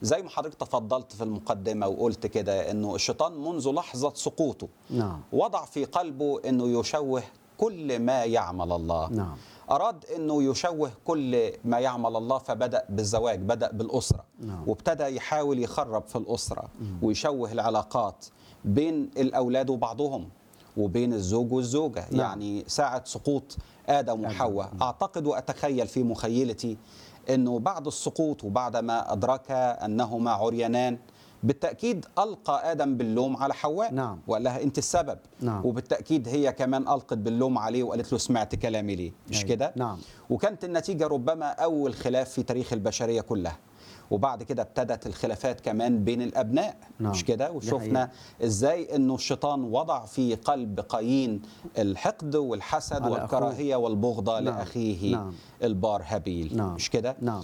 زي ما حضرتك تفضلت في المقدمه وقلت كده انه الشيطان منذ لحظه سقوطه نعم وضع في قلبه انه يشوه كل ما يعمل الله نعم أراد أنه يشوه كل ما يعمل الله فبدأ بالزواج بدأ بالأسرة نعم. وابتدى يحاول يخرب في الأسرة ويشوه العلاقات بين الأولاد وبعضهم وبين الزوج والزوجة نعم. يعني ساعة سقوط آدم وحواء أعتقد وأتخيل في مخيلتي أنه بعد السقوط وبعد ما أدرك أنهما عريانان بالتأكيد ألقى آدم باللوم على حواء نعم. وقال لها أنت السبب نعم. وبالتأكيد هي كمان ألقت باللوم عليه وقالت له سمعت كلامي ليه مش أيوة. كده؟ نعم. وكانت النتيجة ربما أول خلاف في تاريخ البشرية كلها وبعد كده ابتدت الخلافات كمان بين الأبناء نعم. مش كده دي وشفنا إزاي أنه الشيطان وضع في قلب قايين الحقد والحسد على والكراهية والبغضة نعم. لأخيه نعم. البار هابيل نعم. مش كده نعم.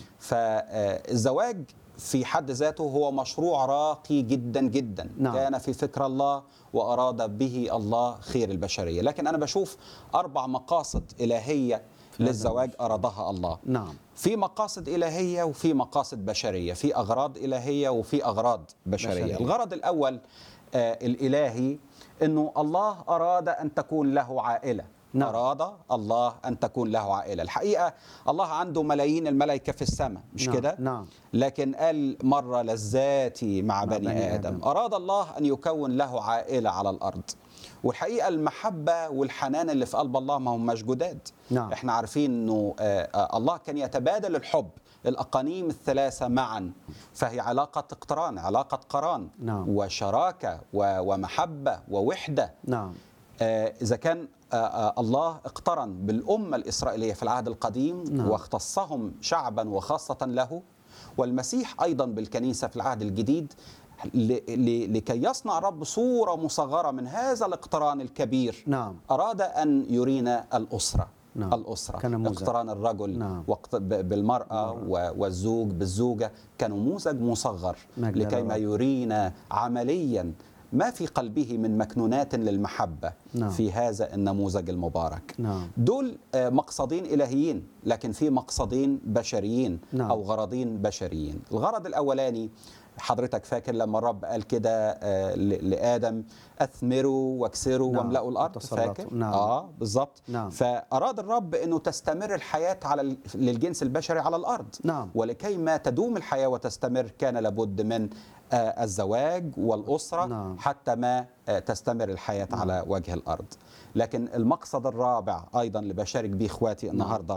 فالزواج في حد ذاته هو مشروع راقي جدا جدا نعم. كان في فكر الله وأراد به الله خير البشرية لكن أنا بشوف أربع مقاصد إلهية هذا للزواج أرادها الله نعم في مقاصد إلهية وفي مقاصد بشرية في أغراض إلهية وفي أغراض بشرية, بشرية. بشرية. الغرض الأول آه الإلهي أنه الله أراد أن تكون له عائلة نعم. أراد الله أن تكون له عائلة الحقيقة الله عنده ملايين الملائكة في السماء مش نعم. كده نعم لكن قال مرة لذاتي مع, مع بني, بني آدم. آدم. أراد الله أن يكون له عائلة على الأرض والحقيقة المحبة والحنان اللي في قلب الله ما هماش جداد نعم. احنا عارفين انه آه، آه، الله كان يتبادل الحب الأقانيم الثلاثة معا فهي علاقة اقتران علاقة قران نعم. وشراكة و- ومحبة ووحدة نعم آه، إذا كان آه، آه، الله اقترن بالأمة الإسرائيلية في العهد القديم نعم. واختصهم شعبا وخاصة له والمسيح أيضا بالكنيسة في العهد الجديد ل- ل- لكي يصنع رب صورة مصغرة من هذا الاقتران الكبير نعم أراد أن يرينا الأسرة نعم. الأسرة كنموذج. اقتران الرجل نعم. واقت- ب- بالمرأة و- والزوج بالزوجة كنموذج مصغر مجد لكي ما للرب. يرينا عمليا ما في قلبه من مكنونات للمحبة نعم. في هذا النموذج المبارك نعم دول آه، مقصدين إلهيين لكن في مقصدين بشريين نعم. أو غرضين بشريين الغرض الأولاني حضرتك فاكر لما الرب قال كده آه، ل- لآدم أثمروا واكسروا نعم. واملأوا الأرض وتسلطوا. فاكر؟ نعم. آه بالظبط نعم. فأراد الرب أنه تستمر الحياة على ال- للجنس البشري على الأرض نعم. ولكي ما تدوم الحياة وتستمر كان لابد من آه، الزواج والأسرة نعم. حتى ما آه، تستمر الحياة على وجه الأرض لكن المقصد الرابع أيضا اللي بشارك به إخواتي النهاردة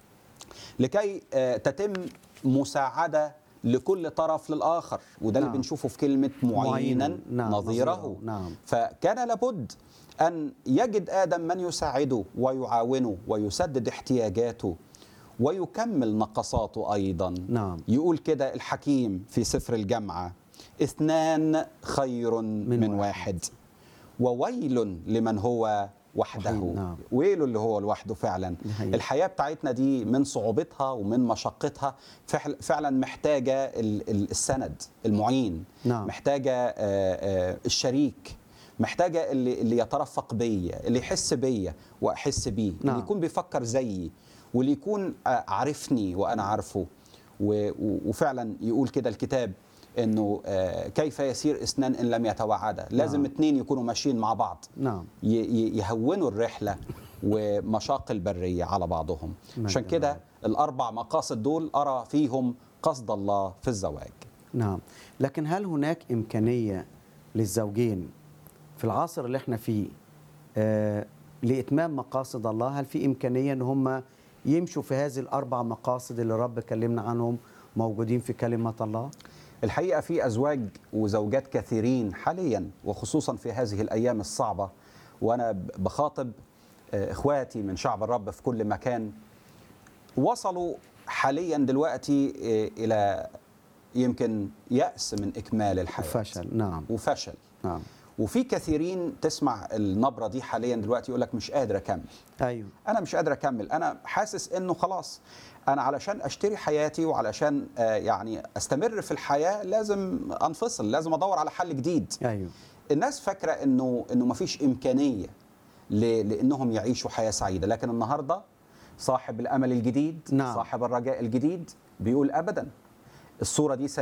لكي آه، تتم مساعدة لكل طرف للآخر وده اللي نعم. بنشوفه في كلمة معينا معيناً. نعم، نظيره نظيره. نعم. فكان لابد أن يجد آدم من يساعده ويعاونه ويسدد احتياجاته ويكمل نقصاته أيضا نعم. يقول كده الحكيم في سفر الجامعة اثنان خير من, من من واحد. واحد وويل لمن هو وحده وحيد، نعم. ويل اللي هو لوحده فعلا دي حقيقة. الحياة بتاعتنا دي من صعوبتها ومن مشقتها فعل- فعلا محتاجة ال- ال- السند المعين نعم. محتاجة آه، آه، الشريك محتاجة اللي, اللي يترفق بيا اللي يحس بيا وأحس بيه نعم. اللي يكون بيفكر زيي واللي يكون آه، عارفني وأنا عارفه و- و- وفعلا يقول كده الكتاب انه آه، كيف يسير اثنان ان لم يتوعدا لازم نعم. اتنين يكونوا ماشيين مع بعض نعم ي- ي- يهونوا الرحله ومشاق البريه على بعضهم مجد عشان كده الله. الاربع مقاصد دول ارى فيهم قصد الله في الزواج نعم لكن هل هناك إمكانية للزوجين في العصر اللي احنا فيه آه لإتمام مقاصد الله هل في إمكانية أن هم يمشوا في هذه الأربع مقاصد اللي الرب كلمنا عنهم موجودين في كلمة الله الحقيقه في ازواج وزوجات كثيرين حاليا وخصوصا في هذه الايام الصعبه وانا ب- بخاطب آه، اخواتي من شعب الرب في كل مكان وصلوا حاليا دلوقتي آه، الى يمكن يأس من إكمال الحياة فشل نعم وفشل نعم وفي كثيرين تسمع النبرة دي حاليا دلوقتي يقول لك مش قادر أكمل أيوه انا مش قادر اكمل انا حاسس انه خلاص انا علشان اشتري حياتي وعلشان آه، يعني استمر في الحياه لازم انفصل لازم ادور على حل جديد أيوه الناس فاكره انه انه مفيش امكانيه ل- لانهم يعيشوا حياه سعيده لكن النهارده صاحب الامل الجديد نعم. صاحب الرجاء الجديد بيقول ابدا الصوره دي